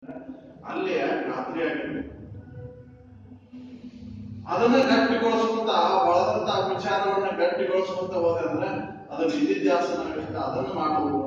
ಅಲ್ಲಿ ಖಾತ್ರಿ ಆಗಿದೆ ಅದನ್ನ ಗಟ್ಟಿಗೊಳಿಸುವಂತ ಆ ಒಳದಂತ ವಿಚಾರವನ್ನ ಗಟ್ಟಿಗೊಳಿಸುವಂತ ಹೋದೆ ಅಂದ್ರೆ ಅದು ನಿಧಿಧ್ಯಾಸನ ಅದನ್ನ ಮಾಡಬಹುದು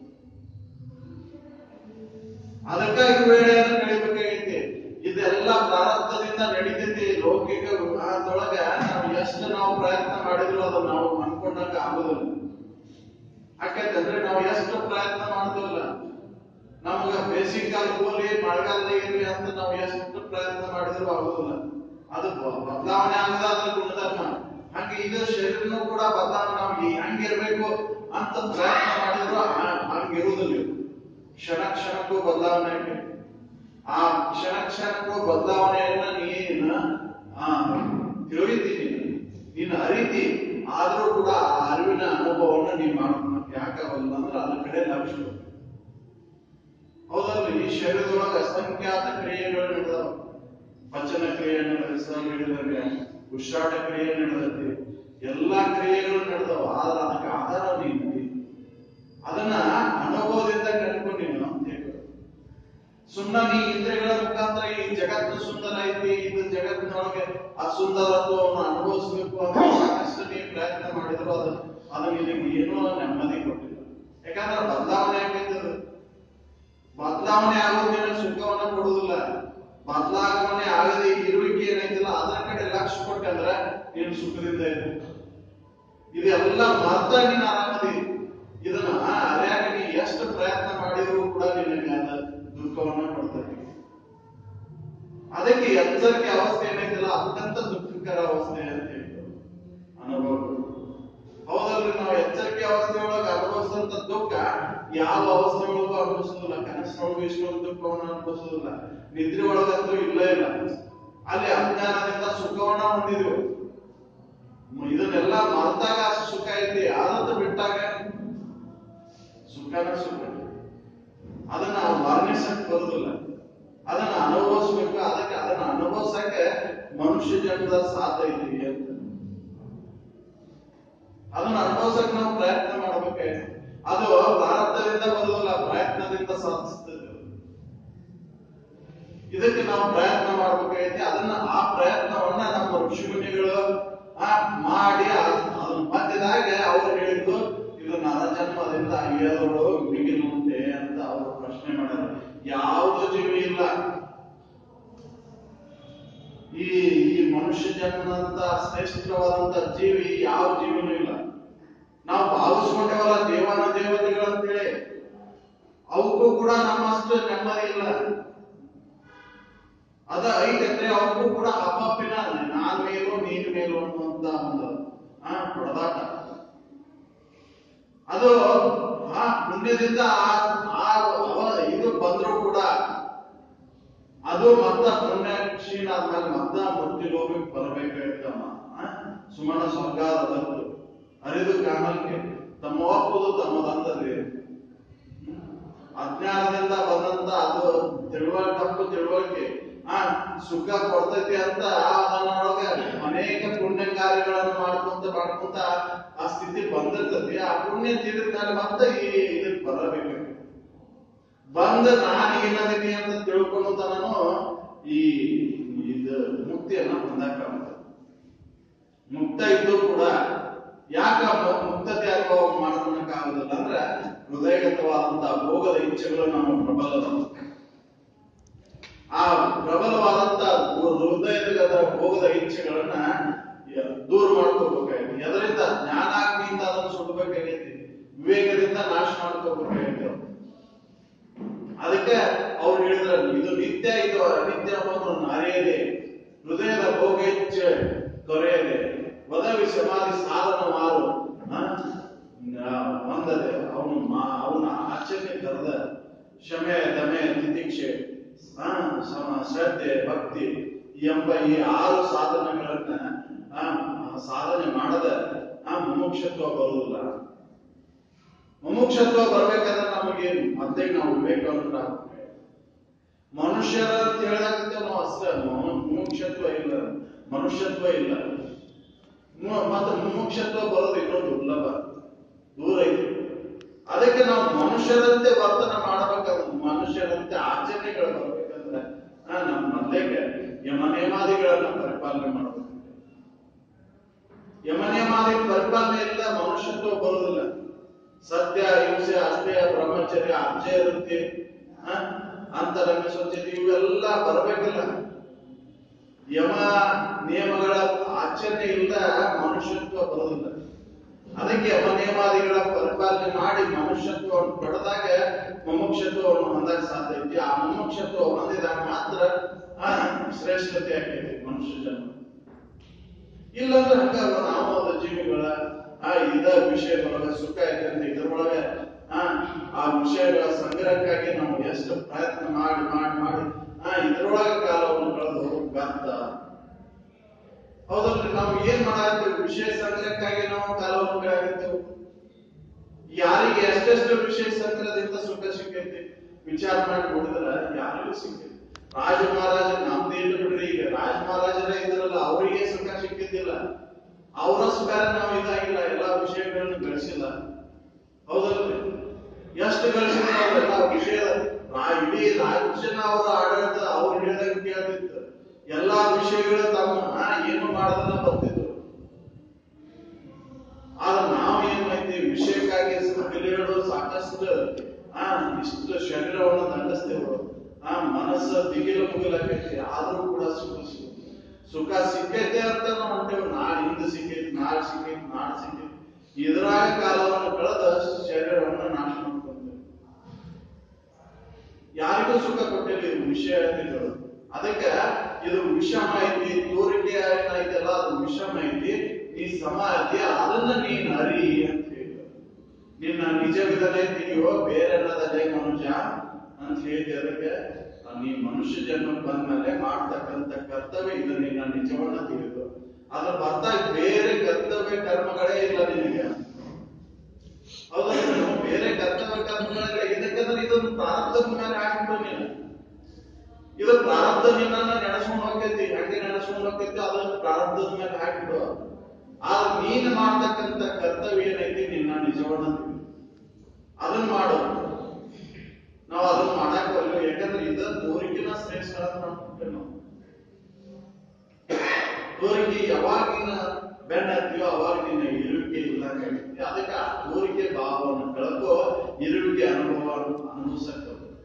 ಅದಕ್ಕಾಗಿ ವೇಳೆಯನ್ನು ಕಳಿಬೇಕಾಗೈತಿ ಇದೆಲ್ಲ ಪ್ರಾರಬ್ಧದಿಂದ ನಡೀತೈತಿ ಲೌಕಿಕ ವಿವಾಹದೊಳಗ ನಾವು ಎಷ್ಟು ನಾವು ಪ್ರಯತ್ನ ಮಾಡಿದ್ರು ಅದನ್ನ ನಾವು ಅನ್ಕೊಂಡಂಗ ಆಗುದಿಲ್ಲ ಯಾಕಂತಂದ್ರೆ ನಾವು ಎಷ್ಟು ಪ್ರಯತ್ನ ಮಾಡುದಿಲ್ಲ ನಮಗ ಬೇಸಿಗೆ ಕಾಲ ಹೋಗ್ಲಿ ಮಳೆಗಾಲದಾಗ ಇರ್ಲಿ ಅಂತ ನಾವು ಎಷ್ಟು ಪ್ರಯತ್ನ ಮಾಡಿದ್ರು ಆಗುದಿಲ್ಲ ಅದು ಬ- ಬದಲಾವಣೆ ಆಗದ ಅದ್ರ ಗುಣಧರ್ಮ ಹಂಗೆ ಇದು ಶರೀರನೂ ಕೂಡ ಬದಲಾವಣೆ ನಾವು ಈ ಹಂಗಿರ್ಬೇಕು ಅಂತ ಪ್ರಯತ್ನ ಮಾಡಿದ್ರು ಆ- ಹಂಗಿರುವುದಿಲ್ಲ ಇದು. ಕ್ಷಣ ಕ್ಷಣಕ್ಕೂ ಬದಲಾವಣೆ ಆಗಿದೆ ಆ ಕ್ಷಣ ಕ್ಷಣಕ್ಕೂ ಬದಲಾವಣೆಯನ್ನ ನೀನು ಆ ತಿಳಿತೀನಿ ನೀನು ಅರಿತಿ ಆದ್ರೂ ಕೂಡ ಆ ಅರಿವಿನ ಅನುಭವವನ್ನು ನೀನ್ ಮಾಡ್ಕೊಳಕ್ ಯಾಕಾಗಲ್ಲ ಅಂದ್ರೆ ಅದ್ರ ಕಡೆ ಲಕ್ಷ್ಯ ಕೊಡು. ಹೌದಲ್ರಿ ಈ ಶರೀರದೊಳಗ ಅಸಂಖ್ಯಾತ ಕ್ರಿಯೆಗಳು ನಡೆದವ ಪಚನ ಕ್ರಿಯೆ ನಡೆದಾಗ ಉಸಿರಾಟ ಕ್ರಿಯೆ ನಡೆದೈತಿ ಎಲ್ಲಾ ಕ್ರಿಯೆಗಳು ನಡೆದವ ಆದ್ರೆ ಅದಕ್ಕೆ ಆಧಾರ ನೀನು ಅದನ್ನ ಅನುಭವದಿಂದ ಕಲ್ಕೊಂಡು ನೀನು ಅಂತ ಹೇಳ್ಬೇಕು. ಸುಮ್ಮನೆ ನೀ ಇಂದ್ರಿಯಗಳ ಮುಖಾಂತರ ಈ ಜಗತ್ತು ಸುಂದರ ಐತಿ ಇದು ಜಗತ್ತಿನೊಳಗೆ ಆ ಸುಂದರತ್ವವನ್ನು ಅನುಭವಿಸಬೇಕು ಅಂತ ಸಾಕಷ್ಟು ನೀ ಪ್ರಯತ್ನ ಮಾಡಿದ್ರು ಅದು ಅದು ನಿನಗೆ ಏನೋ ನೆಮ್ಮದಿ ಕೊಟ್ಟಿಲ್ಲ ಯಾಕಂದ್ರೆ ಬದಲಾವಣೆ ಆಗೈತೆ ಅದು. ಬದಲಾವಣೆ ಆಗೋದಿನ ಸುಖವನ್ನ ಕೊಡುದಿಲ್ಲ ಬದಲಾವಣೆ ಆಗದೆ ಇರುವಿಕೆ ಏನೈತಿಲ್ಲ ಅದರ ಕಡೆ ಲಕ್ಷ್ಯ ಕೊಟ್ಟಂದ್ರ ನೀನು ಸುಖದಿಂದ ಇರು ಇದೆಲ್ಲ ಮರ್ತ ನೀನು ಆರಾಮದಿ ಇದನ್ನ ಅರ್ಯಾಗ ನೀ ಎಷ್ಟು ಪ್ರಯತ್ನ ಮಾಡಿದ್ರು ಕೂಡ ನಿನಗೆ ಅದ ದುಃಖವನ್ನ ಕೊಡ್ತದೆ ಅದಕ್ಕೆ ಎಚ್ಚರಿಕೆ ಅವಸ್ಥೆ ಏನೈತಿಲ್ಲ ಅತ್ಯಂತ ದುಃಖಕರ ಅವಸ್ಥೆ ಅಂತ ಹೇಳ್ತಾರೆ ಅನುಭವ ಹೌದಲ್ರಿ ನಾವು ಎಚ್ಚರಿಕೆ ಅವಸ್ಥೆ ಒಳಗೆ ಅನುಭವಿಸಿದಂತ ದುಃಖ ಯಾವ ಅವಸ್ಥೆ ಒಳಗೂ ಅನುಭವಿಸೋದಿಲ್ಲ ಕನಸಿನೊಳಗೂ ಇಷ್ಟೊಂದು ದುಃಖವನ್ನು ಅನುಭವಿಸೋದಿಲ್ಲ ನಿದ್ರೆ ಒಳಗಂತೂ ಇಲ್ಲ ಇಲ್ಲ ಅಲ್ಲಿ ಅಜ್ಞಾನದಿಂದ ಸುಖವನ್ನ ಹೊಂದಿದ್ವಿ ಮ- ಇದನ್ನೆಲ್ಲ ಮರೆತಾಗ ಅಷ್ಟು ಸುಖ ಐತಿ ಆದದ್ದು ಬಿಟ್ಟಾಗ ಸುಖನ ಸುಖ ಅದನ್ನ ವರ್ಣಿಸಕ್ ಬರುದಿಲ್ಲ ಅದನ್ನ ಅನುಭವಿಸ್ಬೇಕು ಅದಕ್ಕೆ ಅದನ್ನ ಅನುಭವಿಸಕ್ಕೆ ಮನುಷ್ಯ ಜನ್ಮದ ಸಾಧ್ಯ ಐತಿ ಅಂತ ಅದನ್ನ ಅನುಭವಿಸಕ್ ನಾವು ಪ್ರಯತ್ನ ಮಾಡ್ಬೇಕೆ ಅದು ಪ್ರಾರಬ್ಧದಿಂದ ಬರುವುದಿಲ್ಲ ಪ್ರಯತ್ನದಿಂದ ಸಾಧಿಸ್ತದೆ ಇದಕ್ಕೆ ನಾವು ಪ್ರಯತ್ನ ಮಾಡ್ಬೇಕಾಗೈತಿ ಅದನ್ನ ಆ ಪ್ರಯತ್ನವನ್ನ ನಮ್ಮ ಋಷಿಮುನಿಗಳು ಆ ಮಾಡಿ ಅದ್- ಅದನ್ನ ಮಧ್ಯದಾಗ ಅವ್ರು ಹೇಳಿದ್ದು ಇದು ನರಜನ್ಮದಿಂದ ಅಯ್ಯದೋಳು ಮಿಗಿಲುಂಟೆ ಅಂತ ಅವರು ಪ್ರಶ್ನೆ ಮಾಡ್ಯಾರ ಯಾವುದು ಜೀವಿ ಇಲ್ಲ ಈ ಈ ಮನುಷ್ಯ ಜನ್ಮದಂತ ಶ್ರೇಷ್ಠವಾದಂತ ಜೀವಿ ಯಾವ ಜೀವಿನೂ ಇಲ್ಲ ನಾವು ಭಾವಿಸ್ಕೊಂಡೇವಲ್ಲ ದೇವಾನ ದೇವತೆಗಳು ಅಂತೇಳಿ ಅವಕ್ಕೂ ಕೂಡ ನಮ್ಮಷ್ಟು ನೆಮ್ಮದಿ ಇಲ್ಲ ಅದ ಐತಂದ್ರೆ ಅವಕ್ಕೂ ಕೂಡ ಹಬ್ಬಪ್ಪಿನ ನಾನ್ ಮೇಲು ನೀನ್ ಮೇಲು ಅನ್ನುವಂತ ಒಂದು ಆ ಹೊಡೆದಾಟ ಅದು ಆ ಪುಣ್ಯದಿಂದ ಆ- ಆ ಅವ- ಇದು ಬಂದ್ರು ಕೂಡ ಅದು ಮತ್ತ ಪುಣ್ಯ ಕ್ಷೀಣ ಆದ್ಮೇಲೆ ಮತ್ತ ಮೃತ್ಯು ಲೋಕಕ್ಕೆ ಬರಬೇಕಾಯ್ತಮ್ಮ ಸುಮನ ಸ್ವರ್ಗಾದದ್ದು ಅರಿದು ಕಾಣಕ್ಕೆ ತಮ್ಮ ಒಪ್ಪುದು ತಮ್ಮದಂತದೆ ಅಜ್ಞಾನದಿಂದ ಬಂದಂತ ಅದು ತಿಳುವಳಿಕೆ ತಪ್ಪು ತಿಳುವಳಿಕೆ ಆ ಸುಖ ಕೊಡ್ತೈತಿ ಅಂತ ಅದನ್ನೊಳಗೆ ಅನೇಕ ಪುಣ್ಯ ಕಾರ್ಯಗಳನ್ನು ಮಾಡ್ಕೊಂತ ಮಾಡ್ಕೊಂತ ಆ ಸ್ಥಿತಿ ಬಂದಿರ್ತೈತಿ ಆ ಪುಣ್ಯ ತೀರಿದ ಮೇಲೆ ಮತ್ತೆ ಈ ಇದಕ್ಕೆ ಬರಬೇಕು ಬಂದ ನಾನು ಏನದೀನಿ ಅಂತ ತಿಳ್ಕೊಂಡು ತನನು ಈ ಇದು ಮುಕ್ತಿಯನ್ನ ಹೊಂದಕ ಮುಕ್ತ ಇದ್ದು ಕೂಡ ಯಾಕ ಮ- ಮುಕ್ತತೆ ಅನುಭವ ಮಾಡ್ಕೊಳಕ್ಕಾಗೋದಿಲ್ಲ ಅಂದ್ರೆ ಹೃದಯಗತವಾದಂತ ಭೋಗದ ಇಚ್ಛೆಗಳು ನಮ್ಮ ಪ್ರಬಲ ಅದಾವ. ಆ ಪ್ರಬಲವಾದಂತ ಹೃ- ಹೃದಯದ ಭೋಗದ ಇಚ್ಛೆಗಳನ್ನ ಯ- ದೂರ ಮಾಡ್ಕೋಬೇಕಾಗೈತಿ ಎದರಿಂದ ಜ್ಞಾನಾಗ್ನಿಯಿಂದ ಅದನ್ನು ಸುಡಬೇಕಾಗೈತಿ ವಿವೇಕದಿಂದ ನಾಶ ಮಾಡ್ಕೋಬೇಕಾಗೈತಿ ಅವ್ರು. ಅದಕ್ಕೆ ಅವ್ರು ಹೇಳಿದ್ರ ಇದು ನಿತ್ಯ ಇದು ಅನಿತ್ಯ ಅನ್ನೋದನ್ನ ಅರಿಯದೆ ಹೃದಯದ ಭೋಗ ಇಚ್ಛೆ ತೊರೆಯದೆ ಒದವಿ ಸಮಾಧಿ ಸಾಧನ ಮಾರು ಆ? ನ- ಹೊಂದದೆ ಅವನು ಅವನ ಆಚರಣೆ ತರದ ಶಮೆ ದಮೆ ತಿತಿಕ್ಷೆ ಆ, ಸಮ- ಶ್ರದ್ಧೆ ಭಕ್ತಿ ಎಂಬ ಈ ಆರು ಸಾಧನಗಳನ್ನ ಆ, ಸಾಧನೆ ಮಾಡದ ಆ ಮುಮುಕ್ಷತ್ವ ಬರುವುದಿಲ್ಲ ಮುಮುಕ್ಷತ್ವ ಬರ್ಬೇಕಾದ್ರೆ ನಮಗೆ ಮತ್ತೆ ನಾವು ವಿವೇಕವಂತರ ಮನುಷ್ಯರ ಅಂತ ಹೇಳಿದಾಗ ನಾವು ಅಷ್ಟೇ ಮನು- ಮುಮುಕ್ಷತ್ವ ಇಲ್ಲ ಮನುಷ್ಯತ್ವ ಇಲ್ಲ ಮು- ಮತ್ತೆ ಮುಮುಕ್ಷತ್ವ ಬರೋದು ಇನ್ನೊಂದು ದುರ್ಲಭ ದೂರ ಐತಿ ಅದಕ್ಕೆ ನಾವು ಮನುಷ್ಯರಂತೆ ವರ್ತನೆ ಮಾಡಬೇಕಾದ್ರೆ ಮನುಷ್ಯರಂತೆ ಆಚರಣೆಗಳು ಮೊದಲಿಗೆ ಯಮ ನಿಯಮಾದಿಗಳನ್ನ ಪರಿಪಾಲನೆ ಮಾಡಬೇಕು ಯಮ ನಿಯಮಾದಿ ಪರಿಪಾಲನೆ ಇಲ್ಲ ಮನುಷ್ಯತ್ವ ಬರುವುದಿಲ್ಲ ಸತ್ಯ ಹಿಂಸೆ ಅಸ್ಥೇಯ ಬ್ರಹ್ಮಚರ್ಯ ಅರ್ಜಯ ವೃತ್ತಿ ಆ, ಅಂತರಂಗ ಸ್ವಚ್ಛತೆ ಇವೆಲ್ಲ ಬರಬೇಕಲ್ಲ ಯಮ ನಿಯಮಗಳ ಆಚರಣೆ ಇಲ್ಲ ಮನುಷ್ಯತ್ವ ಬರುವುದಿಲ್ಲ ಅದಕ್ಕೆ ಯಮ ನಿಯಮಾದಿಗಳ ಪರಿಪಾಲನೆ ಮಾಡಿ ಮನುಷ್ಯತ್ವವನ್ನು ಪಡೆದಾಗ ಮುಮುಕ್ಷತ್ವವನ್ನು ಹೊಂದಕ್ಕೆ ಸಾಧ್ಯ ಐತಿ ಆ ಮುಮುಕ್ಷತ್ವ ಹೊಂದಿದಾಗ ಮಾತ್ರ ಆ ಶ್ರೇಷ್ಠತೆ ಆಗ್ತೈತಿ ಮನುಷ್ಯ ಜನ್ಮ ಇಲ್ಲಂದ್ರೆ ಹಂಗ ನಾವು ಅದ ಜೀವಿಗಳ ಆ ಇದ ವಿಷಯದೊಳಗ ಸುಖ ಐತಂತ ಇದ್ರೊಳಗ ಆ ಆ ವಿಷಯಗಳ ಸಂಗ್ರಹಕ್ಕಾಗಿ ನಾವು ಎಷ್ಟು ಪ್ರಯತ್ನ ಮಾಡಿ ಮಾಡಿ ಮಾಡಿ ಆ ಇದ್ರೊಳಗ ಕಾಲವನ್ನು ಕಳೆದು ವ್ಯರ್ಥ ಹೌದಲ್ರಿ ನಾವು ಏನ್ ಮಾಡಾಕ್ತೇವೆ ವಿಷಯ ಸಂಗ್ರಹಕ್ಕಾಗಿ ನಾವು ಕಾಲವನ್ನು ಕಳೆಯಾಗಿರ್ತೇವೆ ಯಾರಿಗೆ ಎಷ್ಟೆಷ್ಟು ವಿಷಯ ಸಂಗ್ರಹದಿಂದ ಸುಖ ಸಿಕ್ಕೈತಿ ವಿಚಾರ ಮಾಡಿ ನೋಡಿದ್ರ ಯಾರಿಗೂ ಸಿಕ್ಕೈತಿ ರಾಜ ಮಹಾರಾಜ ನಮ್ದೇನು ಬಿಡ್ರಿ ಈಗ ರಾಜ ಮಹಾರಾಜರೇ ಇದ್ರಲ್ಲ ಅವರಿಗೆ ಸುಖ ಸಿಕ್ಕಿದ್ದಿಲ್ಲ ಅವರ ಸುಖ ನಾವು ಇದಾಗಿಲ್ಲ ಎಲ್ಲಾ ವಿಷಯಗಳನ್ನು ಗಳಿಸಿಲ್ಲ ಹೌದಲ್ರಿ ಎಷ್ಟು ಗಳಿಸಿದ್ರು ಅವರೆಲ್ಲ ವಿಷಯ ರಾ- ಇಡೀ ರಾಜ್ಯನ ಅವರ ಆಡಳಿತ ಅವ್ರು ಹೇಳಿದಾಗ ಕೇಳ್ತಿತ್ತು ಎಲ್ಲಾ ವಿಷಯಗಳು ತಮ್ಮ ಆ, ಏನು ಮಾಡದನ್ನ ಬರ್ತಿದ್ರು ಆದ್ರೆ ನಾವು ಏನ್ ಮಾಡ್ತೀವಿ ವಿಷಯಕ್ಕಾಗಿ ಕಲಿಯೋದು ಸಾಕಷ್ಟು ಆ ಇಷ್ಟು ಶರೀರವನ್ನು ದಂಡಿಸ್ತೇವೆ ಆ ಮನಸ್ಸ ದಿಗಿಲು ಮುಗಿಲಾಕೈತಿ ಆದ್ರೂ ಕೂಡ ಸುಖ ಸಿಗುತ್ತೆ ಸುಖ ಸಿಕ್ಕೈತೆ ಅಂತ ನಾವು ಅಂತೇವೆ ನಾಳೆ ಹಿಂದೆ ಸಿಕ್ಕೈತಿ ನಾಳೆ ಸಿಕ್ಕೈತಿ ನಾಳೆ ಸಿಕ್ಕೈತಿ ಇದ್ರಾಗ ಕಾಲವನ್ನು ಕಳೆದ ಶರೀರವನ್ನು ನಾಶ ಮಾಡ್ಕೊಂತೇವೆ ಯಾರಿಗೂ ಸುಖ ಕೊಟ್ಟಿಲ್ಲ ಇದು ವಿಷಯ ಹೇಳ್ತಿದ್ರು ಅದಕ್ಕೆ ಇದು ವಿಷಮ ಐತಿ ತೋರಿಕೆ ಐತಲ್ಲ ಅದು ವಿಷಮ ಐತಿ ನೀ ಸಮಾಧಿ ಅದನ್ನ ನೀನ್ ಅರಿ ಅಂತ ಹೇಳಿದ್ರು ನಿನ್ನ ನಿಜವಿದನೇ ತಿಳಿಯೋ ಬೇರೆ ಅನ್ನೋದಲ್ಲೇ ಮನುಷ್ಯ ಅಂತ ಹೇಳಿದೆ ಅದಕ್ಕೆ ನೀ ಮನುಷ್ಯ ಜನ್ಮ ಬಂದ್ಮೇಲೆ ಮಾಡ್ತಕ್ಕಂಥ ಕರ್ತವ್ಯ ಇದು ನಿನ್ನ ನಿಜವನ್ನ ತಿಳಿದು ಅದ್ರ ಬರ್ತ ಬೇರೆ ಕರ್ತವ್ಯ ಕರ್ಮಗಳೇ ಇಲ್ಲ ನಿನಗೆ ಹೌದಾ ನೀನು ಬೇರೆ ಕರ್ತವ್ಯ ಕರ್ಮಗಳಿಲ್ಲ ಇದಕ್ಕಂದ್ರೆ ಇದೊಂದು ಪ್ರಾರಬ್ಧದ ಮೇಲೆ ಹಾಕ್ಬಿಡು ನೀನು ಇದು ಪ್ರಾರಬ್ಧ ನಿನ್ನನ್ನ ನಡೆಸ್ಕೊಂಡು ಹೋಗ್ತೈತಿ ಹಂಗೆ ನಡೆಸ್ಕೊಂಡು ಹೋಗ್ತೈತಿ ಅದನ್ನ ಪ್ರಾರಬ್ಧದ ಮೇಲೆ ಹಾಕಿಬಿಡು ಆದ್ರೆ ನೀನು ಮಾಡ್ತಕ್ಕಂಥ ಕರ್ತವ್ಯ ಏನೈತಿ ನಿನ್ನ ನಿಜವನ್ನ ತಿಳಿದು ಅದನ್ನ ಮಾಡು ನಾವು ಅದನ್ನ ಮಾಡಕ್ ಬರಲ್ಲ ಯಾಕಂದ್ರೆ ಇದ ತೋರಿಕೆನ ಶ್ರೇಷ್ಠ ಅಂತ ಮಾಡ್ಬಿಟ್ಟೆ ನಾವು ತೋರಿಕೆ ಯಾವಾಗಿನ ಬೆನ್ನ ಹತ್ತಿಯೋ ಅವಾಗ ನಿನ್ನ ಇರುವಿಕೆ ಇಲ್ಲಂಗೆ ಆಗೈತಿ. ಅದಕ್ಕೆ ಆ ತೋರಿಕೆ ಭಾವವನ್ನು ಕಳ್ಕೋ ಇರುವಿಕೆ ಅನುಭವ ಅನುಭವಿಸಕ್ಕ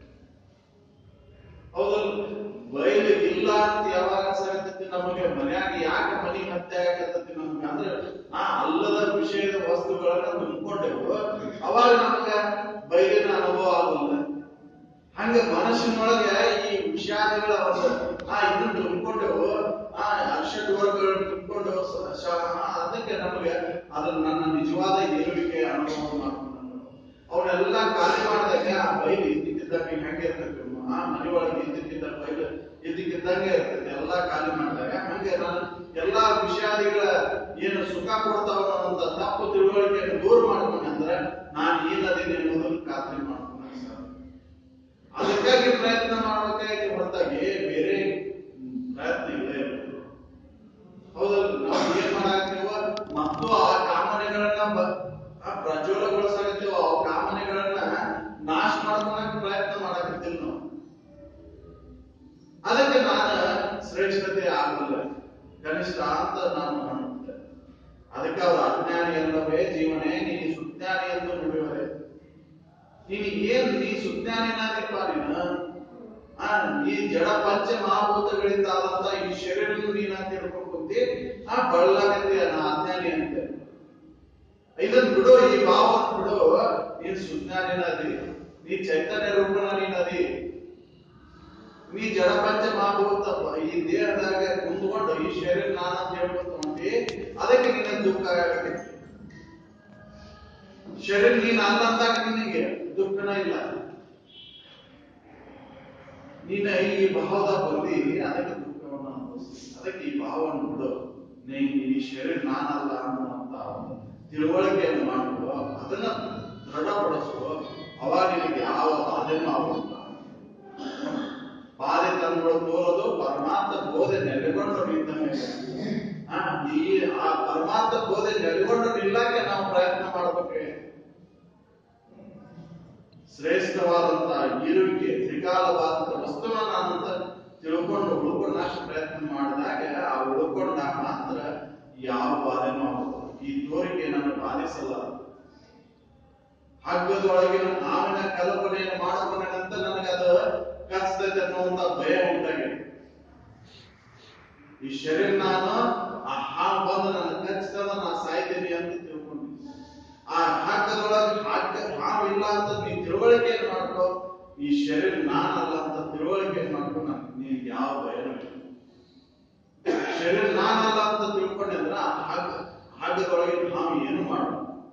ಹೌದಲ್ಲ ಬಯಲು ಇಲ್ಲ ಅಂತ ಯಾವಾಗ ಅನ್ಸಾಕತ್ತೈತಿ ನಮಗೆ ಮನ್ಯಾಗ ಯಾಕೆ ಮನಿ ಹತ್ಯೆ ಆಗಕತ್ತೈತಿ ನಮ್ಗೆ ಅಂದ್ರೆ ಆ ಅಲ್ಲದ ವಿಷಯದ ವಸ್ತುಗಳನ್ನ ತುಂಬಿಕೊಂಡೆವು ಅವಾಗ ನಮಗ ಬಯಲಿನ ಅನುಭವ ಆಗುಲ್ಲ ಹಂಗ ಮನಸ್ಸಿನೊಳಗೆ ಈ ವಿಷಾದಗಳ ಒಂದು ಆ ಇದನ್ನ ತುಂಬಿಕೊಂಡೆವು ಆ ಅರ್ಷಡ್ ವರ್ಗಗಳನ್ನು ತುಂಬಿಕೊಂಡು ಸ- ಶ- ಆ, ಅದಕ್ಕೆ ನಮಗೆ ಅದನ್ನ ನನ್ನ ನಿಜವಾದ ಇರುವಿಕೆ ಅನುಭವ ಮಾಡ್ಕೊಂಡು ಅವನ್ನೆಲ್ಲ ಖಾಲಿ ಮಾಡಿದಾಗ ಆ ಬೈಲು ಇದ್ದಕ್ಕಿದ್ದಂಗೆ ಹೆಂಗೆ ಇರ್ತೈತಿ ಆ ಮನೆ ಒಳಗೆ ಇದ್ದಕ್ಕಿದ್ದ ಬೈಲು ಇದ್ದಕ್ಕಿದ್ದಂಗೆ ಇರ್ತೈತಿ ಎಲ್ಲಾ ಖಾಲಿ ಮಾಡಿದಾಗ ಹಂಗೆ ನಾನು ಎಲ್ಲಾ ವಿಷಯಾದಿಗಳ ಏನು ಸುಖ ಕೊಡ್ತಾವ ಅಂತ ತಪ್ಪು ತಿಳುವಳಿಕೆಯನ್ನು ದೂರ ಮಾಡ್ಕೊಂಡೆ ಅಂದ್ರೆ ನಾನು ಏನದೇನೆ ಅನ್ನೋದನ್ನ ಖಾತ್ರಿ ಮಾಡ್ಕೊಂಡೆ ಸರ್ ಅದಕ್ಕಾಗಿ ಪ್ರಯತ್ನ ಮಾಡ್ಬೇಕಾಗಿ ಹೊರತಾಗಿ ಬೇರೆ ಪ್ರಯತ್ನ ಇಲ್ಲೇ ಇಲ್ಲ ಹೌದಲ್ಲ ನಾವು ಏನ್ ಮಾಡಾಕ್ತೀವ ಮತ್ತು ಆ ಕಾಮನೆಗಳನ್ನ ಬ- ಆ ಪ್ರಜ್ವಲಗೊಳಿಸಾಕತ್ತೀವ ಆ ಕಾಮನೆಗಳನ್ನ ನಾಶ ಮಾಡ್ಕೊಳಕ್ ಪ್ರಯತ್ನ ಮಾಡಾಕತ್ತೀವಿ ನಾವು ಅದಕ್ಕೆ ನಾನು ಶ್ರೇಷ್ಠತೆ ಆಗಲ್ಲ ಕನಿಷ್ಠ ಅಂತ ನಾನು ಅನ್ನುತ್ತೆ ಅದಕ್ಕೆ ಅವ್ರ ಅಜ್ಞಾನಿ ಅಲ್ಲವೇ ಜೀವನೇ ನೀನು ಸುಜ್ಞಾನಿ ಎಂದು ನುಡಿಯುವರೆ ನೀನು ಏನ್ ನೀ ಸುಜ್ಞಾನಿನಾದಿಪ್ಪ ನೀನು ಆ ಈ ಜಡ ಪಂಚ ಮಹಾಭೂತಗಳಿಂದ ಆದಂತ ಈ ಶರೀರನು ನೀನ ತಿಳ್ಕೊಂಡ್ ಕುಂತಿ ಆ ಬಳ್ಳಾಗತ್ತಿ ನಾ ಅಜ್ಞಾನಿ ಅಂತೆ ಇದನ್ ಬಿಡು ಈ ಭಾವನ ಬಿಡು ನೀನ್ ಸುಜ್ಞಾನಿನದಿ ನೀ ಚೈತನ್ಯ ರೂಪನ ನೀನದಿ ನೀ ಜಡ ಪಂಚ ಮಹಾಭೂತ ಈ ದೇಹದಾಗ ಕುಂತ್ಕೊಂಡು ಈ ಶರೀರ ನಾನು ಅಂತ ಹೇಳ್ಕೊಂತ ಹೊಂಟಿ ಅದಕ್ಕೆ ನಿನ್ನ ದುಃಖ ಆಗತ್ತೆ ಶರೀರ ನೀನ್ ಅಲ್ಲ ಅಂದಾಗ ನಿನಗೆ ದುಃಖನ ಇಲ್ಲ ನೀನ ಈ ಭಾವದ ಬಂದಿ ಅದಕ್ಕೆ ದುಃಖವನ್ನು ಅನುಭವಿಸ್ತಿ ಅದಕ್ಕೆ ಈ ಭಾವವನ್ನು ಬಿಡು ನೀ ಈ ಶರೀರ ನಾನಲ್ಲ ಅನ್ನುವಂತ ಒಂದು ತಿಳುವಳಿಕೆಯನ್ನು ಮಾಡುವ ಅದನ್ನ ದೃಢಪಡಿಸುವ ಅವಾಗ ನಿನಗೆ ಯಾವ ಬಾಧೆನೂ ಆಗುವುದಿಲ್ಲ ಬಾಧೆ ತಂದುಗಳು ತೋರೋದು ಪರಮಾತ್ಮ ಬೋಧೆ ನೆಲೆಗೊಂಡು ನಿಂತ ಮೇಲೆ ಆ, ಈ ಆ ಪರಮಾತ್ಮ ಬೋಧೆ ನೆಲೆಗೊಂಡು ನಿಲ್ಲಕ್ಕೆ ನಾವು ಪ್ರಯತ್ನ ಮಾಡ್ಬೇಕೆ ಶ್ರೇಷ್ಠವಾದಂತಹ ಇರುವಿಕೆ ತ್ರಿಕಾಲವಾದಂತಹ ವಸ್ತುವನ್ನ ನಾನಂತ ತಿಳ್ಕೊಂಡು ಉಳ್ಕೊಂಡು ಉಳ್ಕೊಂಡಾಗ ಪ್ರಯತ್ನ ಮಾಡಿದಾಗ ಆ ಉಳ್ಕೊಂಡಾಗ ಮಾತ್ರ ಯಾವ ಬಾಧೆನೂ ಆಗುತ್ತದೆ ಈ ತೋರಿಕೆ ನನ್ನ ಬಾಧಿಸಲ್ಲ ಹಗ್ಗದೊಳಗಿನ ಹಾವಿನ ಕಲ್ಪನೆಯನ್ನು ಮಾಡಕೊಂಡಂತ ನನಗೆ ಅದು ಕಚ್ತೈತೆ ಅನ್ನುವಂತ ಭಯ ಉಂಟಾಗಿದೆ ಈ ಶರೀರ ನಾನು ಆ ಹಾವು ಬಂದು ನನ್ನ ಕಚ್ತದ ನಾ ಸಾಯ್ತೀನಿ ಅಂತ ತಿಳ್ಕೊಂಡಿದ್ದೆ ಆ ಹಗ್ಗದೊಳಗೆ ಹಗ್ಗ ಹಾವು ಇಲ್ಲ ಅಂತ ನೀ ತಿಳುವಳಿಕೆ ಮಾಡ್ಕೋ ಈ ಶರೀರ ನಾನಲ್ಲ ಅಂತ ತಿಳುವಳಿಕೆ ಮಾಡ್ಕೊ ನನ್ ನಿನ್ಗೆ ಯಾವ ಭಯನೂ ಇಲ್ಲ ಶರೀರ ನಾನಲ್ಲ ಅಂತ ತಿಳ್ಕೊಂಡಿದ್ರ ಆ ಹಗ್ಗ ಹಗ್ಗದೊಳಗೆ ಹಾವು ಏನು ಮಾಡ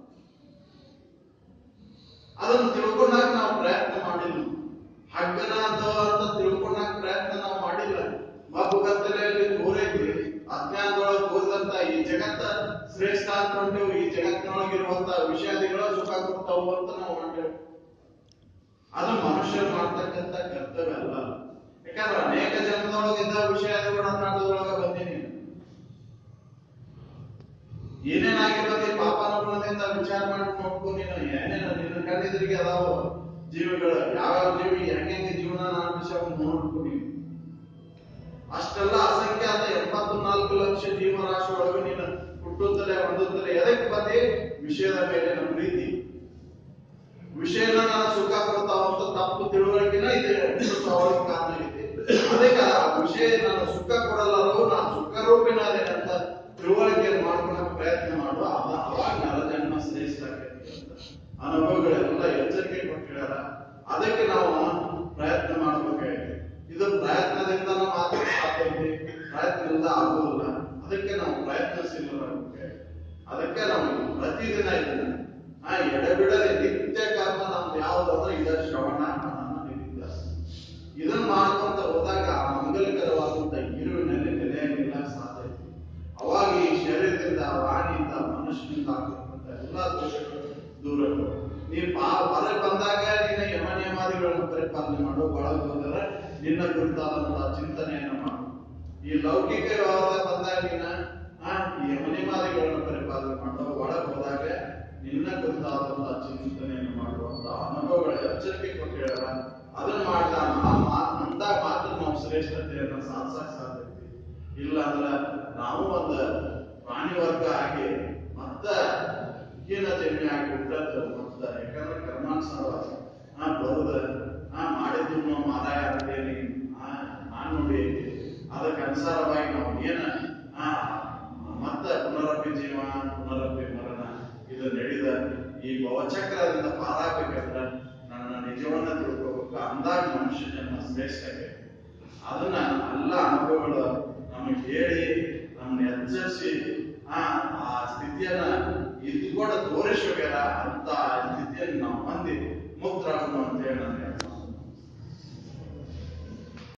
ಅದನ್ನು ತಿಳ್ಕೊಂಡಾಗ ನಾವು ಪ್ರಯತ್ನ ಮಾಡಿಲ್ಲ ಹಗ್ಗನ ಅದು ಅಂತ ತಿಳ್ಕೊಂಡಾಗ ಪ್ರಯತ್ನ ನಾವು ಮಾಡಿಲ್ಲ ಮಬ್ಬು ಕತ್ತಲೆಯಲ್ಲಿ ತೋರೈತಿ ಅಜ್ಞಾನದೊಳಗೆ ಹೋದಂತ ಈ ಜಗತ್ತ ಶ್ರೇಷ್ಠ ಅಂತ ಹೊಂಟೇವು ಈ ಜಗತ್ತಿನೊಳಗಿರುವಂತ ವಿಷಯಾದಿಗಳು ಸುಖ ಕೊಡ್ತಾವು ಅಂತ ನಾವು ಹೊಂಟೇವು ಅದು ಮನುಷ್ಯರು ಮಾಡ್ತಕ್ಕಂಥ ಕರ್ತವ್ಯ ಅಲ್ಲ ಯಾಕಂದ್ರೆ ಅನೇಕ ಜನ್ಮದೊಳಗಿದ್ದ ವಿಷಯಾದಿಗಳ ನಾಟದೊಳಗ ಬಂದೀನಿ ಏನೇನಾಗಿರ್ತದೆ ಪಾಪಾನುಗುಣದಿಂದ ವಿಚಾರ ಮಾಡಿ ನೋಡ್ಕೊ ನೀನು ಏನೇನ ನಿನ್ನ ಕಣ್ಣಿದ್ರಿಗೆ ಅದಾವ ಜೀವಿಗಳು ಯಾವ್ಯಾವ ಜೀವಿ ಹೆಂಗೆ ಜೀವನ ಅನುಭವಿಸ ನೋಡ್ಕೊ ನೀನು ಅಷ್ಟೆಲ್ಲ ಅಸಂಖ್ಯಾತ ಎಪ್ಪತ್ತು ನಾಲ್ಕು ಲಕ್ಷ ಜೀವರಾಶಿ ಒಳಗೆ ನೀನು ಹುಟ್ಟುತ್ತಲೇ ಹೊಂದುತ್ತಲೇ ಎದಕ್ಕೆ ಬಂದಿ ವಿಷಯದ ಮೇಲಿನ ಪ್ರೀತಿ ವಿಷಯನ ನಾನು ಸುಖ ಕೊಡ್ತಾವ ಅಂತ ತಪ್ಪು ತಿಳುವಳಿಕೆನ ಇದೆ ಅವಳಿಗೆ ಕಾರಣ ಐತಿ ಅದಕ್ಕೆ ಆ ವಿಷಯ ನಾನು ಸುಖ ಕೊಡಲಾರವು ನಾನು ಸುಖ ರೂಪಿನಾದೇನೆ ಅಂತ ತಿಳುವಳಿಕೆಯನ್ನು ಮಾಡ್ಕೊಳಕ್ ಪ್ರಯತ್ನ ಮಾಡು ಅದ ಅವಾಗ ನರ ಜನ್ಮ ಶ್ರೇಷ್ಠ ಆಕೈತಿ ಅಂತ ಅನುಭವಗಳೆಲ್ಲ ಎಚ್ಚರಿಕೆ ಕೊಟ್ಟಿದ್ದಾರೆ ಅದಕ್ಕೆ ನಾವು ಪ್ರಯತ್ನ ಮಾಡ್ಬೇಕಾಗೈತಿ ಇದು ಪ್ರಯತ್ನದಿಂದ ಮಾತ್ರ ಸಾಧ್ಯ ಐತಿ ಪ್ರಯತ್ನದಿಂದ ಆಗುವುದಿಲ್ಲ ಅದಕ್ಕೆ ನಾವು ಪ್ರಯತ್ನಶೀಲರಾಗಬೇಕಾಗೈತಿ ಅದಕ್ಕೆ ನಾವು ಪ್ರತಿದಿನ ಇದನ್ನ ಆ ಎಡೆಬಿಡದೆ ನಿತ್ಯ ಕರ್ಮ ನಮ್ದು ಯಾವ್ದಂದ್ರೆ ಇದ ಶ್ರವಣ ಮನನ ನಿಧಿಧ್ಯಾಸ ಇದನ್ನ ಮಾಡ್ಕೊಂತ ಹೋದಾಗ ಆ ಮಂಗಲಕರವಾದಂತ ಇರುವಿನಲ್ಲಿ ನೆಲೆಯಲಿಲ್ಲ ಸಾಧ್ಯ ಐತಿ ಅವಾಗ ಈ ಶರೀರದಿಂದ ವಾಣಿಯಿಂದ ಮನುಷ್ಯನಿಂದ ಆಗ್ತಕ್ಕಂಥ ಎಲ್ಲಾ ದೋಷಗಳು ದೂರ ಆಗ್ತವೆ. ನೀ ಪಾ ಹೊರಗೆ ಬಂದಾಗ ನಿನ್ನ ಯಮ ನಿಯಮಾದಿಗಳನ್ನು ಪರಿಪಾಲನೆ ಮಾಡು ಒಳಗೆ ಬಂದರೆ ನಿನ್ನ ಕುರಿತಾದಂತಹ ಚಿಂತನೆಯನ್ನು ಮಾಡು ಈ ಲೌಕಿಕ ವ್ಯವಹಾರ ಬಂದಾಗ ನೀನ ಆ, ಈ ಯಮ ನಿಯಮಾದಿಗಳನ್ನು ಪರಿಪಾಲನೆ ಮಾಡು ಒಳಗೆ ಹೋದಾಗ ನಿನ್ನ ಕುರಿತಾದಂತಹ ಚಿಂತನೆಯನ್ನು ಮಾಡುವಂತ ಅನುಭವಗಳ ಎಚ್ಚರಿಕೆ ಕೊಟ್ಟು ಹೇಳ್ಯಾರ ಅದನ್ನ ಮಾಡಿದ ಅಂದಾಗ ಮಾತ್ರ ನಾವು ಶ್ರೇಷ್ಠತೆಯನ್ನ ಸಾಧಿಸಕ್ ಸಾಧ್ಯ ಐತಿ ಇಲ್ಲ ಅಂದ್ರ ನಾವು ಒಂದು ಪ್ರಾಣಿ ವರ್ಗ ಆಗಿ ಮತ್ತ ಹೀನ ಜನ್ಮೆ ಆಗಿ ಹುಟ್ಟದ ಮತ್ತ ಯಾಕಂದ್ರೆ ಕರ್ಮಾನುಸಾರ ಆ ಬರುದ ಆ ಮಾಡಿದ್ದು ನಾವು ಮಾರಾಯ ಅಂತೇಳಿ ಆ ನಾನ್ ನೋಡಿ ಅದಕ್ಕೆ ಅನುಸಾರವಾಗಿ ನಾವು ಏನ ಆ ಮತ್ತ ಪುನರಪಿ ಜೀವ ಪುನರಪಿ ಮರಣ ಇದು ನಡೆದ ಈ ಭವಚಕ್ರದಿಂದ ಪಾರಾಗಬೇಕಂದ್ರ ನನ್ನ ನಿಜವನ್ನ ತಿಳ್ಕೋಬೇಕು ಅಂದಾಗ ಮನುಷ್ಯ ಜನ್ಮ ಶ್ರೇಷ್ಠ ಆಗೈತಿ ಅದನ್ನ ಎಲ್ಲ ಅನುಭವಗಳು ನಮಗೆ ಹೇಳಿ ನಮ್ಮನ್ನ ಎಚ್ಚರಿಸಿ ಆ ಆ ಸ್ಥಿತಿಯನ್ನ ಇದ್ಕೊಂಡು ತೋರಿಸ್ಬೇಕಾರ ಅಂತ